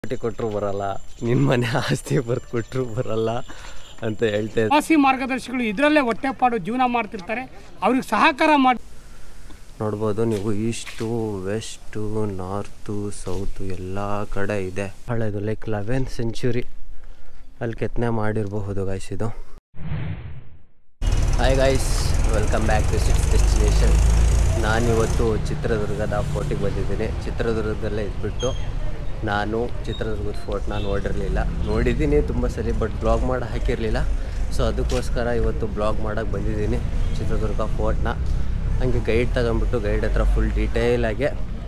ಕೋಟಿ ಕೊಟ್ಟರು ಬರಲ್ಲ ನಿನ್ನ ಮನೆ ಆಸ್ತಿ ಬರ್ದು ಕೊಟ್ಟರು ಬರಲ್ಲ ಅಂತ ಹೇಳ್ತಾ ಇದ್ದೆ. ಪ್ರವಾಸಿ ಮಾರ್ಗದರ್ಶಿಗಳು ಇದರಲ್ಲೇ ಹೊಟ್ಟೆಪಾಡು ಜೀವನ ಮಾಡ್ತಿರ್ತಾರೆ ಅವ್ರಿಗೆ ಸಹಕಾರ ಮಾಡಿ ನೋಡ್ಬೋದು ನೀವು ಈಸ್ಟು ವೆಸ್ಟು ನಾರ್ತು ಸೌತು ಎಲ್ಲ ಕಡೆ ಇದೆ ಹಳೆದು ಲೈಕ್ ಲೆವೆಂತ್ ಸೆಂಚುರಿ ಅಲ್ಲಿ ಕೆತ್ತನೆ ಮಾಡಿರಬಹುದು ಗಾಯ್ಸ್ ಇದು hi guys welcome back to six destination ನಾನಿವತ್ತು ಚಿತ್ರದುರ್ಗದ ಫೋರ್ಟಿಗೆ ಬಂದಿದ್ದೀನಿ ಚಿತ್ರದುರ್ಗದಲ್ಲೇ ಇದ್ಬಿಟ್ಟು ನಾನು ಚಿತ್ರದುರ್ಗದ ಫೋರ್ಟ್ ನಾನು ನೋಡಿರಲಿಲ್ಲ ನೋಡಿದ್ದೀನಿ ತುಂಬ ಸರಿ ಬಟ್ ಬ್ಲಾಗ್ ಮಾಡಿ ಹಾಕಿರಲಿಲ್ಲ ಸೊ ಅದಕ್ಕೋಸ್ಕರ ಇವತ್ತು ಬ್ಲಾಗ್ ಮಾಡೋಕ್ಕೆ ಬಂದಿದ್ದೀನಿ ಚಿತ್ರದುರ್ಗ ಫೋರ್ಟ್ನ ಹಂಗೆ ಗೈಡ್ ತಗೊಂಬಿಟ್ಟು ಗೈಡ್ ಹತ್ರ ಫುಲ್ ಡೀಟೇಲಾಗಿ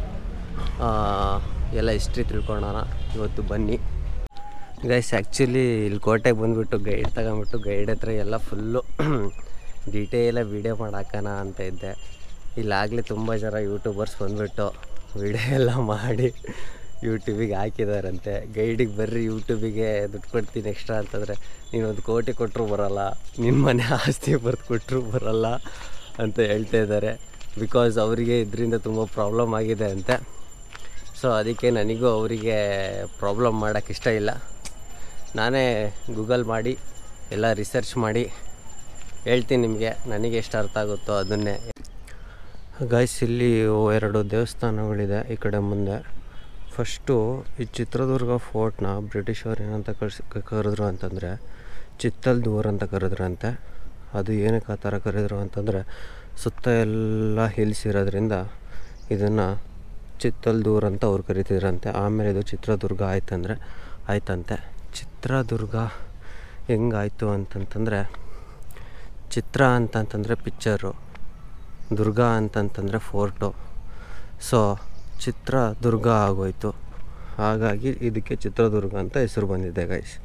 ಎಲ್ಲ ಹಿಸ್ಟ್ರಿ ತಿಳ್ಕೊಳ್ಳೋಣ ಇವತ್ತು ಬನ್ನಿ ಗೈಸ್ ಆ್ಯಕ್ಚುಲಿ ಇಲ್ಲಿ ಕೋಟೆಗೆ ಬಂದುಬಿಟ್ಟು ಗೈಡ್ ತಗೊಂಬಿಟ್ಟು ಗೈಡ್ ಹತ್ರ ಎಲ್ಲ ಫುಲ್ಲು ಡೀಟೇಲಾಗಿ ವೀಡಿಯೋ ಮಾಡಿ ಹಾಕೋಣ ಅಂತ ಇದ್ದೆ ಇಲ್ಲಾಗಲೇ ತುಂಬ ಜನ ಯೂಟ್ಯೂಬರ್ಸ್ ಬಂದುಬಿಟ್ಟು ವೀಡಿಯೋ ಎಲ್ಲ ಮಾಡಿ ಯೂಟ್ಯೂಬಿಗೆ ಹಾಕಿದಾರಂತೆ ಗೈಡಿಗೆ ಬರ್ರಿ ಯೂಟ್ಯೂಬಿಗೆ ದುಡ್ಡು ಕೊಡ್ತೀನಿ ಎಕ್ಸ್ಟ್ರಾ ಅಂತಂದರೆ ನೀನು ಒಂದು ಕೋಟಿ ಕೊಟ್ಟರು ಬರಲ್ಲ ನಿನ್ನ ಮನೆ ಆಸ್ತಿ ಬರ್ದು ಕೊಟ್ಟರು ಬರಲ್ಲ ಅಂತ ಹೇಳ್ತಾ ಇದ್ದಾರೆ ಬಿಕಾಸ್ ಅವರಿಗೆ ಇದರಿಂದ ತುಂಬ ಪ್ರಾಬ್ಲಮ್ ಆಗಿದೆ ಅಂತೆ ಸೊ ಅದಕ್ಕೆ ನನಗೂ ಅವರಿಗೆ ಪ್ರಾಬ್ಲಮ್ ಮಾಡೋಕ್ಕೆ ಇಷ್ಟ ಇಲ್ಲ ನಾನೇ ಗೂಗಲ್ ಮಾಡಿ ಎಲ್ಲ ರಿಸರ್ಚ್ ಮಾಡಿ ಹೇಳ್ತೀನಿ ನಿಮಗೆ ನನಗೆ ಎಷ್ಟು ಅರ್ಥ ಆಗುತ್ತೋ ಅದನ್ನೇ ಗಾಯ್ಸ್ ಇಲ್ಲಿ ಎರಡು ದೇವಸ್ಥಾನಗಳಿದೆ ಈ ಕಡೆ ಮುಂದೆ ಫಸ್ಟು ಈ ಚಿತ್ರದುರ್ಗ ಫೋರ್ಟ್ನ ಬ್ರಿಟಿಷರು ಏನಂತ ಕರ್ಸ್ ಕರೆದ್ರು ಅಂತಂದರೆ ಚಿತ್ತಲ್ದೂರ್ ಅಂತ ಕರೆದ್ರಂತೆ ಅದು ಏನಕ್ಕೆ ಆ ಥರ ಕರೆದ್ರು ಅಂತಂದರೆ ಸುತ್ತ ಎಲ್ಲ ಹಿಲ್ಸ್ ಇರೋದ್ರಿಂದ ಇದನ್ನು ಚಿತ್ತಲ್ದೂರ್ ಅಂತ ಅವ್ರು ಕರಿತಿದ್ರಂತೆ ಆಮೇಲೆ ಇದು ಚಿತ್ರದುರ್ಗ ಆಯ್ತಂದರೆ ಆಯ್ತಂತೆ ಚಿತ್ರದುರ್ಗ ಹೆಂಗಾಯ್ತು ಅಂತಂತಂದರೆ ಚಿತ್ರ ಅಂತಂತಂದರೆ ಪಿಕ್ಚರು ದುರ್ಗ ಅಂತಂತಂದರೆ ಫೋರ್ಟು ಸೊ ಚಿತ್ರದುರ್ಗ ಆಗೋಯ್ತು ಹಾಗಾಗಿ ಇದಕ್ಕೆ ಚಿತ್ರದುರ್ಗ ಅಂತ ಹೆಸರು ಬಂದಿದೆ ಗೈಸ್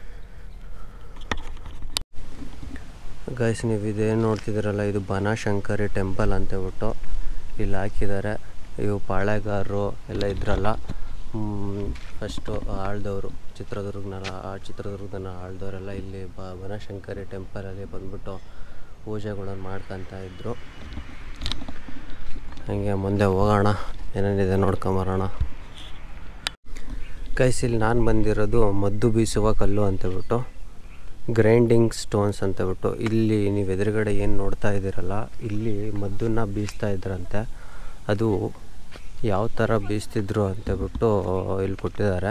ಗೈಸ್ ನೀವು ಇದೇನು ನೋಡ್ತಿದ್ದೀರಲ್ಲ ಇದು ಬನಶಂಕರಿ ಟೆಂಪಲ್ ಅಂತ ಹೇಳ್ಬಿಟ್ಟು ಇಲ್ಲಿ ಹಾಕಿದ್ದಾರೆ ಇವು ಪಾಳೆಗಾರರು ಎಲ್ಲ ಇದ್ರಲ್ಲ ಫಸ್ಟು ಆಳ್ದವರು ಚಿತ್ರದುರ್ಗನ ಆ ಚಿತ್ರದುರ್ಗನ ಆಳ್ದವರೆಲ್ಲ ಇಲ್ಲಿ ಬ ಬನಶಂಕರಿ ಟೆಂಪಲಲ್ಲಿ ಬಂದ್ಬಿಟ್ಟು ಪೂಜೆಗಳನ್ನು ಮಾಡ್ಕೊತ ಇದ್ದರು ಹಾಗೆ ಮುಂದೆ ಹೋಗೋಣ ಏನೇನಿದೆ ನೋಡ್ಕೊಂಬರೋಣ ಗೈಸ್ ಇಲ್ಲಿ ನಾನು ಬಂದಿರೋದು ಮದ್ದು ಬೀಸುವ ಕಲ್ಲು ಅಂತೇಳ್ಬಿಟ್ಟು ಗ್ರೈಂಡಿಂಗ್ ಸ್ಟೋನ್ಸ್ ಅಂತೇಳ್ಬಿಟ್ಟು ಇಲ್ಲಿ ನೀವು ಎದುರುಗಡೆ ಏನು ನೋಡ್ತಾ ಇದ್ದೀರಲ್ಲ ಇಲ್ಲಿ ಮದ್ದನ್ನು ಬೀಸ್ತಾ ಇದ್ರಂತೆ ಅದು ಯಾವ ಥರ ಬೀಸ್ತಿದ್ರು ಅಂತೇಳ್ಬಿಟ್ಟು ಇಲ್ಲಿ ಕೊಟ್ಟಿದ್ದಾರೆ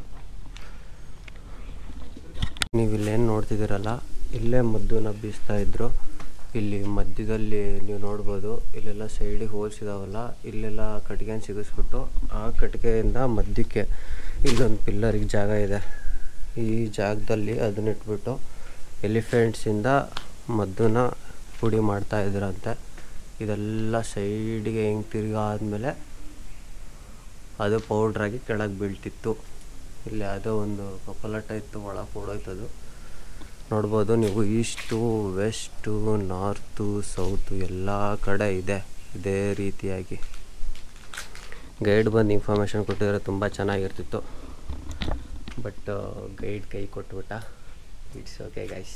ನೀವು ಇಲ್ಲೇನು ನೋಡ್ತಿದ್ದೀರಲ್ಲ ಇಲ್ಲೇ ಮದ್ದನ್ನ ಬೀಸ್ತಾ ಇದ್ರು ಇಲ್ಲಿ ಮಧ್ಯದಲ್ಲಿ ನೀವು ನೋಡ್ಬೋದು ಇಲ್ಲೆಲ್ಲ ಸೈಡಿಗೆ ಹೋಲ್ಸ್ ಇದಾವಲ್ಲ ಇಲ್ಲೆಲ್ಲ ಕಟ್ಟಿಗೆನ ಸಿಗಿಸ್ಬಿಟ್ಟು ಆ ಕಟ್ಟಿಗೆಯಿಂದ ಮಧ್ಯಕ್ಕೆ ಇಲ್ಲೊಂದು ಪಿಲ್ಲರಿಗೆ ಜಾಗ ಇದೆ ಈ ಜಾಗದಲ್ಲಿ ಅದನ್ನ ಇಟ್ಬಿಟ್ಟು ಎಲಿಫೆಂಟ್ಸಿಂದ ಮದ್ದನ್ನ ಪುಡಿ ಮಾಡ್ತಾ ಇದ್ರಂತೆ ಇದೆಲ್ಲ ಸೈಡಿಗೆ ಹೆಂಗೆ ತಿರ್ಗಾದ್ಮೇಲೆ ಅದು ಪೌಡ್ರಾಗಿ ಕೆಳಗೆ ಬೀಳ್ತಿತ್ತು ಇಲ್ಲಿ ಯಾವುದೋ ಒಂದು ಕಪಲಟ ಇತ್ತು ಒಳಗೆ ಓಡೋಯ್ತದು ನೋಡ್ಬೋದು ನೀವು ಈಸ್ಟು ವೆಸ್ಟು ನಾರ್ತು ಸೌತು ಎಲ್ಲ ಕಡೆ ಇದೆ ಇದೇ ರೀತಿಯಾಗಿ ಗೈಡ್ ಬಂದು ಇನ್ಫಾರ್ಮೇಷನ್ ಕೊಟ್ಟಿದ್ರೆ ತುಂಬ ಚೆನ್ನಾಗಿರ್ತಿತ್ತು ಬಟ್ ಗೈಡ್ ಕೈ ಕೊಟ್ಬಿಟ್ಟ ಇಟ್ಸ್ ಓಕೆ ಗೈಸ್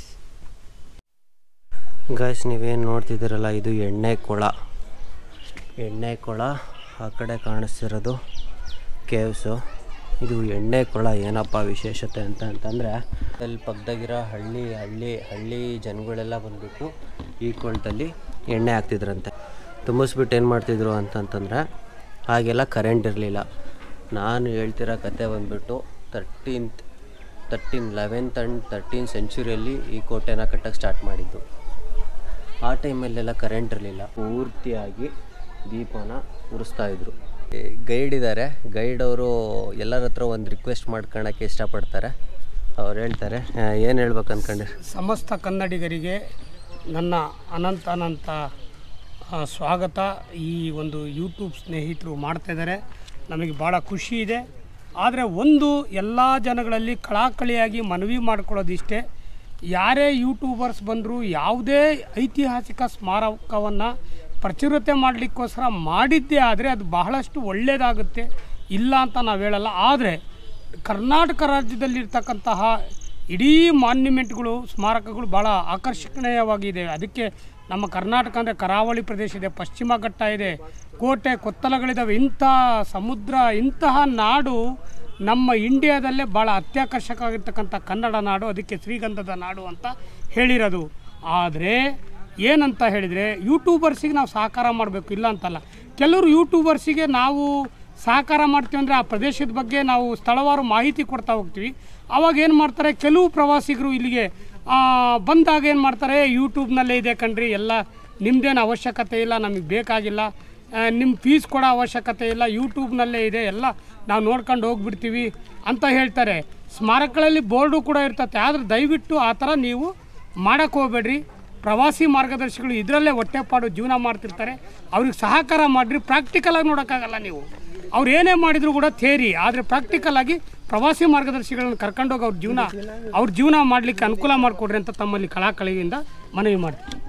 ಗೈಸ್ ನೀವೇನು ನೋಡ್ತಿದ್ದೀರಲ್ಲ ಇದು ಎಣ್ಣೆ ಕೊಳ ಎಣ್ಣೆ ಕೊಳ ಆ ಕಡೆ ಕಾಣಿಸ್ತಿರೋದು ಕೇವ್ಸು ಇದು ಎಣ್ಣೆ ಕೊಳ ಏನಪ್ಪ ವಿಶೇಷತೆ ಅಂತ ಅಂತಂದರೆ ಅಲ್ಲಿ ಪಕ್ಕದಾಗಿರೋ ಹಳ್ಳಿ ಹಳ್ಳಿ ಹಳ್ಳಿ ಜನಗಳೆಲ್ಲ ಬಂದ್ಬಿಟ್ಟು ಈ ಕೊಳದಲ್ಲಿ ಎಣ್ಣೆ ಹಾಕ್ತಿದ್ರಂತೆ ತುಂಬಿಸ್ಬಿಟ್ಟು ಏನು ಮಾಡ್ತಿದ್ರು ಅಂತಂತಂದರೆ ಹಾಗೆಲ್ಲ ಕರೆಂಟ್ ಇರಲಿಲ್ಲ ನಾನು ಹೇಳ್ತಿರೋ ಕತೆ ಬಂದ್ಬಿಟ್ಟು thirteenth thirteen eleventh and thirteen ಸೆಂಚುರಿಯಲ್ಲಿ ಈ ಕೋಟೆನ ಕಟ್ಟಕ್ಕೆ ಸ್ಟಾರ್ಟ್ ಮಾಡಿದ್ದು ಆ ಟೈಮಲ್ಲೆಲ್ಲ ಕರೆಂಟ್ ಇರಲಿಲ್ಲ ಪೂರ್ತಿಯಾಗಿ ದೀಪನ ಉರಿಸ್ತಾ ಇದ್ರು ಗೈಡ್ ಇದ್ದಾರೆ ಗೈಡ್ ಅವರು ಎಲ್ಲರ ಹತ್ರ ಒಂದು ರಿಕ್ವೆಸ್ಟ್ ಮಾಡ್ಕೊಳಕ್ಕೆ ಇಷ್ಟಪಡ್ತಾರೆ ಅವ್ರು ಹೇಳ್ತಾರೆ ಏನು ಹೇಳ್ಬೇಕು ಅನ್ಕೊಂಡ್ರಿ ಸಮಸ್ತ ಕನ್ನಡಿಗರಿಗೆ ನನ್ನ ಅನಂತ ಅನಂತ ಆ, ಸ್ವಾಗತ ಈ ಒಂದು ಯೂಟ್ಯೂಬ್ ಸ್ನೇಹಿತರು ಮಾಡ್ತಾ ಇದ್ದಾರೆ ನಮಗೆ ಭಾಳ ಖುಷಿ ಇದೆ ಆದರೆ ಒಂದು ಎಲ್ಲ ಜನಗಳಲ್ಲಿ ಕಳಕಳಿಯಾಗಿ ಮನವಿ ಮಾಡ್ಕೊಳ್ಳೋದಿಷ್ಟೇ ಯಾರೇ ಯೂಟ್ಯೂಬರ್ಸ್ ಬಂದರೂ ಯಾವುದೇ ಐತಿಹಾಸಿಕ ಸ್ಮಾರಕವನ್ನು ಪ್ರಚುರತೆ ಮಾಡಲಿಕ್ಕೋಸ್ಕರ ಮಾಡಿದ್ದೇ ಆದರೆ ಅದು ಬಹಳಷ್ಟು ಒಳ್ಳೆಯದಾಗುತ್ತೆ ಇಲ್ಲ ಅಂತ ನಾವು ಹೇಳಲ್ಲ ಆದರೆ ಕರ್ನಾಟಕ ರಾಜ್ಯದಲ್ಲಿರ್ತಕ್ಕಂತಹ ಇಡೀ ಮಾನ್ಯುಮೆಂಟ್ಗಳು ಸ್ಮಾರಕಗಳು ಭಾಳ ಆಕರ್ಷಣೀಯವಾಗಿದೆ ಅದಕ್ಕೆ ನಮ್ಮ ಕರ್ನಾಟಕ ಅಂದರೆ ಕರಾವಳಿ ಪ್ರದೇಶ ಇದೆ ಪಶ್ಚಿಮ ಘಟ್ಟ ಇದೆ ಕೋಟೆ ಕೊತ್ತಲಗಳಿದ್ದಾವೆ ಇಂಥ ಸಮುದ್ರ ಇಂತಹ ನಾಡು ನಮ್ಮ ಇಂಡಿಯಾದಲ್ಲೇ ಭಾಳ ಅತ್ಯಾಕರ್ಷಕವಾಗಿರ್ತಕ್ಕಂಥ ಕನ್ನಡ ನಾಡು ಅದಕ್ಕೆ ಶ್ರೀಗಂಧದ ನಾಡು ಅಂತ ಹೇಳಿರೋದು ಆದರೆ ಏನಂತ ಹೇಳಿದರೆ ಯೂಟ್ಯೂಬರ್ಸಿಗೆ ನಾವು ಸಹಕಾರ ಮಾಡಬೇಕು ಇಲ್ಲ ಅಂತಲ್ಲ ಕೆಲವರು ಯೂಟ್ಯೂಬರ್ಸಿಗೆ ನಾವು ಸಹಕಾರ ಮಾಡ್ತೀವಿ ಅಂದರೆ ಆ ಪ್ರದೇಶದ ಬಗ್ಗೆ ನಾವು ಸ್ಥಳವಾರು ಮಾಹಿತಿ ಕೊಡ್ತಾ ಹೋಗ್ತೀವಿ ಅವಾಗ ಏನು ಮಾಡ್ತಾರೆ ಕೆಲವು ಪ್ರವಾಸಿಗರು ಇಲ್ಲಿಗೆ ಆ, ಬಂದಾಗ ಏನು ಮಾಡ್ತಾರೆ ಯೂಟ್ಯೂಬ್ನಲ್ಲೇ ಇದೆ ಕಣ್ರಿ ಎಲ್ಲ ನಿಮ್ಮದೇನು ಅವಶ್ಯಕತೆ ಇಲ್ಲ ನಮಗೆ ಬೇಕಾಗಿಲ್ಲ ನಿಮ್ಮ ಫೀಸ್ ಕೊಡೋ ಅವಶ್ಯಕತೆ ಇಲ್ಲ ಯೂಟ್ಯೂಬ್ನಲ್ಲೇ ಇದೆ ಎಲ್ಲ ನಾವು ನೋಡ್ಕೊಂಡು ಹೋಗ್ಬಿಡ್ತೀವಿ ಅಂತ ಹೇಳ್ತಾರೆ ಸ್ಮಾರಕಗಳಲ್ಲಿ ಬೋರ್ಡು ಕೂಡ ಇರ್ತತೆ ಆದರೆ ದಯವಿಟ್ಟು ಆ ಥರ ನೀವು ಮಾಡೋಕ್ಕೆ ಹೋಗ್ಬೇಡ್ರಿ ಪ್ರವಾಸಿ ಮಾರ್ಗದರ್ಶಿಗಳು ಇದರಲ್ಲೇ ಹೊಟ್ಟೆಪಾಡು ಜೀವನ ಮಾಡ್ತಿರ್ತಾರೆ ಅವ್ರಿಗೆ ಸಹಕಾರ ಮಾಡಿರಿ ಪ್ರಾಕ್ಟಿಕಲಾಗಿ ನೋಡೋಕ್ಕಾಗಲ್ಲ ನೀವು ಅವ್ರು ಏನೇ ಮಾಡಿದ್ರು ಕೂಡ ಥೇರಿ ಆದರೆ ಪ್ರಾಕ್ಟಿಕಲ್ ಆಗಿ ಪ್ರವಾಸಿ ಮಾರ್ಗದರ್ಶಿಗಳನ್ನು ಕರ್ಕೊಂಡೋಗಿ ಅವ್ರ ಜೀವನ ಅವ್ರ ಜೀವನ ಮಾಡಲಿಕ್ಕೆ ಅನುಕೂಲ ಮಾಡಿಕೊಡ್ರಿ ಅಂತ ತಮ್ಮಲ್ಲಿ ಕಳಕಳಿಯಿಂದ ಮನವಿ ಮಾಡ್ತೀನಿ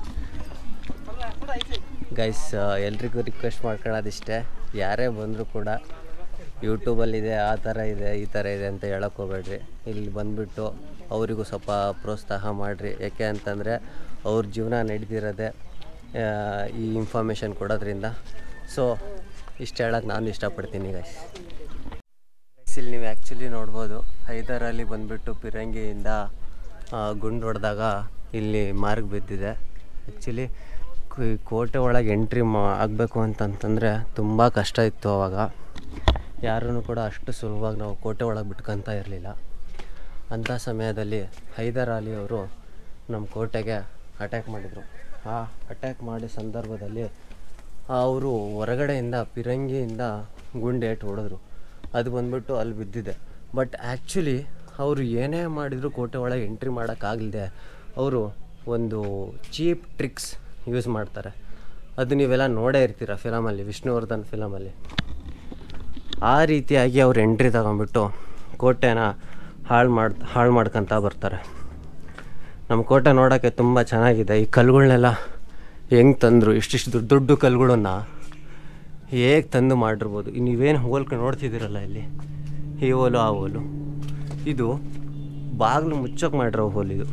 ಗೈಸ್ ಎಲ್ರಿಗೂ ರಿಕ್ವೆಸ್ಟ್ ಮಾಡ್ಕೊಳ್ಳೋದಿಷ್ಟೇ ಯಾರೇ ಬಂದರೂ ಕೂಡ ಯೂಟ್ಯೂಬಲ್ಲಿದೆ ಆ ಥರ ಇದೆ ಈ ಥರ ಇದೆ ಅಂತ ಹೇಳಕ್ಕೆ ಹೋಗ್ಬೇಡ್ರಿ ಇಲ್ಲಿ ಬಂದುಬಿಟ್ಟು ಅವರಿಗೂ ಸ್ವಲ್ಪ ಪ್ರೋತ್ಸಾಹ ಮಾಡಿರಿ ಯಾಕೆ ಅಂತಂದರೆ ಅವ್ರ ಜೀವನ ನಡೆದಿರೋದೇ ಆ, ಈ ಇನ್ಫಾರ್ಮೇಷನ್ ಕೊಡೋದ್ರಿಂದ ಸೊ ಇಷ್ಟು ಹೇಳೋಕ್ಕೆ ನಾನು ಇಷ್ಟಪಡ್ತೀನಿ ಗೈಸ್ ಇಲ್ಲಿ ನೀವು ಆ್ಯಕ್ಚುಲಿ ನೋಡ್ಬೋದು ಹೈದರಲ್ಲಿ ಬಂದುಬಿಟ್ಟು ಪಿರಂಗಿಯಿಂದ ಆ, ಗುಂಡು ಹೊಡೆದಾಗ ಇಲ್ಲಿ ಮಾರ್ಗ್ ಬಿದ್ದಿದೆ ಆ್ಯಕ್ಚುಲಿ ಕೋಟೆ ಒಳಗೆ ಎಂಟ್ರಿ ಮಾ ಆಗಬೇಕು ಅಂತಂತಂದರೆ ತುಂಬ ಕಷ್ಟ ಇತ್ತು ಅವಾಗ ಯಾರೂ ಕೂಡ ಅಷ್ಟು ಸುಲಭವಾಗಿ ನಾವು ಕೋಟೆ ಒಳಗೆ ಬಿಟ್ಕೊತ ಇರಲಿಲ್ಲ ಅಂಥ ಸಮಯದಲ್ಲಿ ಹೈದರ್ ಅಲಿ ಅವರು ನಮ್ಮ ಕೋಟೆಗೆ ಅಟ್ಯಾಕ್ ಮಾಡಿದರು ಆ ಅಟ್ಯಾಕ್ ಮಾಡಿದ ಸಂದರ್ಭದಲ್ಲಿ ಅವರು ಹೊರಗಡೆಯಿಂದ ಪಿರಂಗಿಯಿಂದ ಗುಂಡೇಟು ಹೊಡೆದ್ರು ಅದು ಬಂದ್ಬಿಟ್ಟು ಅಲ್ಲಿ ಬಿದ್ದಿದೆ ಬಟ್ ಆ್ಯಕ್ಚುಲಿ ಅವರು ಏನೇ ಮಾಡಿದರೂ ಕೋಟೆ ಒಳಗೆ ಎಂಟ್ರಿ ಮಾಡೋಕ್ಕಾಗಲಿದೆ ಅವರು ಒಂದು ಚೀಪ್ ಟ್ರಿಕ್ಸ್ ಯೂಸ್ ಮಾಡ್ತಾರೆ ಅದು ನೀವೆಲ್ಲ ನೋಡೇ ಇರ್ತೀರ ಫಿಲಮಲ್ಲಿ ವಿಷ್ಣುವರ್ಧನ್ ಫಿಲಮಲ್ಲಿ ಆ ರೀತಿಯಾಗಿ ಅವ್ರು ಎಂಟ್ರಿ ತಗೊಂಡ್ಬಿಟ್ಟು ಕೋಟೆನ ಹಾಳು ಮಾಡಿ ಹಾಳು ಮಾಡ್ಕೊತ ಬರ್ತಾರೆ ನಮ್ಮ ಕೋಟೆ ನೋಡೋಕ್ಕೆ ತುಂಬ ಚೆನ್ನಾಗಿದೆ ಈ ಕಲ್ಲುಗಳ್ನೆಲ್ಲ ಹೆಂಗೆ ತಂದರು ಇಷ್ಟಿಷ್ಟು ದೊಡ್ಡ ದೊಡ್ಡ ಕಲ್ಲುಗಳನ್ನ ಹೇಗೆ ತಂದು ಮಾಡಿರ್ಬೋದು ಈ ನೀವೇನು ಹೋಲ್ಕೆ ನೋಡ್ತಿದ್ದೀರಲ್ಲ ಇಲ್ಲಿ ಈ ಹೋಲು ಆ ಹೋಲು ಇದು ಬಾಗಿಲು ಮುಚ್ಚೋಕೆ ಮಾಡಿರೋ ಹೋಲ್ ಇದು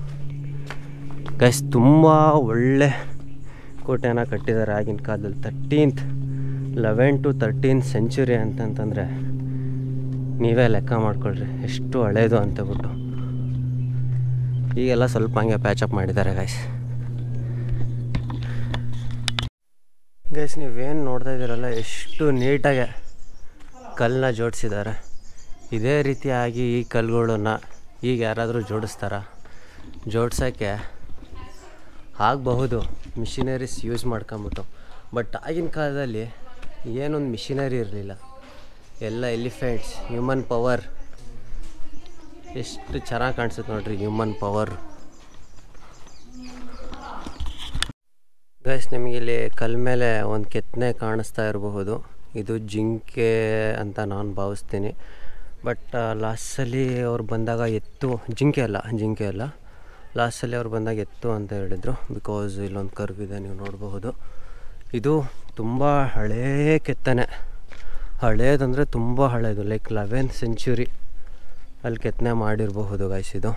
ಗೈಸ್ ತುಂಬ ಒಳ್ಳೆ ಕೋಟೆನ ಕಟ್ಟಿದ್ದಾರೆ ಆಗಿನ ಕಾಲದಲ್ಲಿ thirteenth eleven to thirteen century ಅಂತಂತಂದರೆ ನೀವೇ ಲೆಕ್ಕ ಮಾಡ್ಕೊಳ್ರಿ ಎಷ್ಟು ಹಳೇದು ಅಂತಬಿಟ್ಟು ಈಗೆಲ್ಲ ಸ್ವಲ್ಪ ಹಂಗೆ ಪ್ಯಾಚಪ್ ಮಾಡಿದ್ದಾರೆ ಗೈಸ್ ಗೈಸ್ ನೀವೇನು ನೋಡ್ತಾ ಇದ್ದೀರಲ್ಲ ಎಷ್ಟು ನೀಟಾಗೆ ಕಲ್ಲನ್ನ ಜೋಡಿಸಿದ್ದಾರೆ ಇದೇ ರೀತಿಯಾಗಿ ಈ ಕಲ್ಲುಗಳನ್ನ ಈಗ ಯಾರಾದರೂ ಜೋಡಿಸ್ತಾರ ಜೋಡ್ಸೋಕ್ಕೆ ಆಗಬಹುದು ಮಿಷಿನರೀಸ್ ಯೂಸ್ ಮಾಡ್ಕೊಂಬಿಟ್ಟು ಬಟ್ ಆಗಿನ ಕಾಲದಲ್ಲಿ ಏನೊಂದು ಮಿಷಿನರಿ ಇರಲಿಲ್ಲ ಎಲ್ಲ ಎಲಿಫೆಂಟ್ಸ್ ಹ್ಯೂಮನ್ ಪವರ್ ಎಷ್ಟು ಚೆನ್ನಾಗಿ ಕಾಣಿಸುತ್ತೆ ನೋಡ್ರಿ ಹ್ಯೂಮನ್ ಪವರ್ ಗೈಸ್ ನಿಮಗೆ ಇಲ್ಲಿ ಕಲ್ ಮೇಲೆ ಒಂದು ಕೆತ್ತನೆ ಕಾಣಿಸ್ತಾ ಇರಬಹುದು ಇದು ಜಿಂಕೆ ಅಂತ ನಾನು ಭಾವಿಸ್ತೀನಿ ಬಟ್ ಲಾಸ್ಟಲ್ಲಿ ಅವ್ರು ಬಂದಾಗ ಎತ್ತು ಜಿಂಕೆ ಅಲ್ಲ ಜಿಂಕೆ ಅಲ್ಲ ಲಾಸ್ಟಲ್ಲಿ ಅವ್ರು ಬಂದಾಗ ಎತ್ತು ಅಂತ ಹೇಳಿದರು ಬಿಕಾಸ್ ಇಲ್ಲೊಂದು ಕರ್ವ್ ಇದೆ ನೀವು ನೋಡಬಹುದು ಇದು ತುಂಬ ಹಳೇ ಕೆತ್ತನೆ ಹಳೇದಂದರೆ ತುಂಬ ಹಳೇದು ಲೈಕ್ ಲೆವೆನ್ ಸೆಂಚುರಿ ಅಲ್ಲಿ ಕೆತ್ತನೆ ಮಾಡಿರಬಹುದು ಗೈಸ್ ಇದು